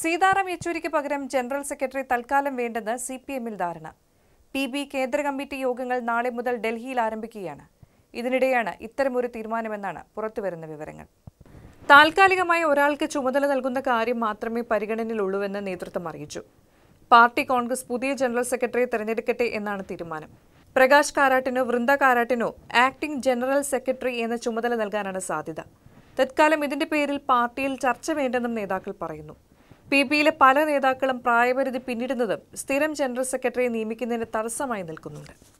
സീതാറാം യെച്ചൂരിക്ക് പകരം general secretary തൽക്കാലം വേണ്ടെന്ന് സി പി എമ്മിൽ ധാരണ പി ബി കേന്ദ്ര കമ്മിറ്റി യോഗങ്ങൾ നാളെ മുതൽ ഡൽഹിയിൽ ആരംഭിക്കുകയാണ് ഇതിനിടെയാണ് ഇത്തരമൊരു തീരുമാനമെന്നാണ് പുറത്തുവരുന്ന വിവരങ്ങൾ താൽക്കാലികമായി ഒരാൾക്ക് ചുമതല നൽകുന്ന കാര്യം മാത്രമേ പരിഗണനയിലുള്ളൂവെന്ന് നേതൃത്വം അറിയിച്ചു പാർട്ടി കോൺഗ്രസ് പുതിയ ജനറൽ സെക്രട്ടറിയെ തെരഞ്ഞെടുക്കട്ടെ എന്നാണ് തീരുമാനം പ്രകാശ് കാരാട്ടിനോ വൃന്ദ കാരാട്ടിനോ ആക്ടിംഗ് ജനറൽ സെക്രട്ടറി എന്ന ചുമതല നൽകാനാണ് സാധ്യത തത്കാലം ഇതിന്റെ പേരിൽ പാർട്ടിയിൽ ചർച്ച വേണ്ടെന്നും നേതാക്കൾ പറയുന്നു പി പിയിലെ പല നേതാക്കളും പ്രായപരിധി പിന്നിടുന്നതും സ്ഥിരം ജനറൽ സെക്രട്ടറിയെ നിയമിക്കുന്നതിന് തടസ്സമായി നിൽക്കുന്നുണ്ട്